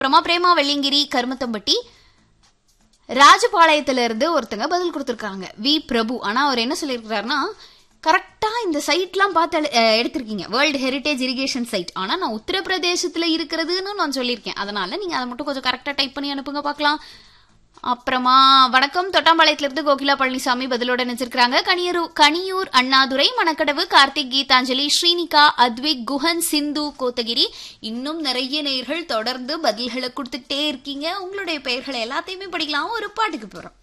அப்புறமா பிரேமா வெள்ளிங்கிரி கருமத்தம்பட்டி ராஜபாளையத்துல இருந்து ஒருத்தங்க பதில் கொடுத்துருக்காங்க வி பிரபு ஆனா அவர் என்ன சொல்லியிருக்கிறாருன்னா கரெக்டா இந்த சைட்லாம் பார்த்து எழு- அஹ் எடுத்திருக்கீங்க வேர்ல்டு ஹெரிட்டேஜ் இரிகேஷன் சைட் ஆனா நான் உத்தரப்பிரதேசத்துல இருக்கிறதுன்னு நான் சொல்லியிருக்கேன் அதனால நீங்க அதை மட்டும் கொஞ்சம் கரெக்டா டைப் பண்ணி அனுப்புங்க பார்க்கலாம் அப்புறமா வணக்கம் தொட்டாம்பாளையத்துல இருந்து கோகிலா பழனிசாமி பதிலோட நினைச்சிருக்காங்க கனியூர் கனியூர் அண்ணாதுரை மணக்கடவு கார்த்திக் கீதாஞ்சலி ஸ்ரீனிகா அத்விக் குஹன் சிந்து கோத்தகிரி இன்னும் நிறைய நேர்கள் தொடர்ந்து பதில்களை கொடுத்துட்டே இருக்கீங்க உங்களுடைய பெயர்களை எல்லாத்தையுமே படிக்கலாம் ஒரு பாட்டுக்கு போறோம்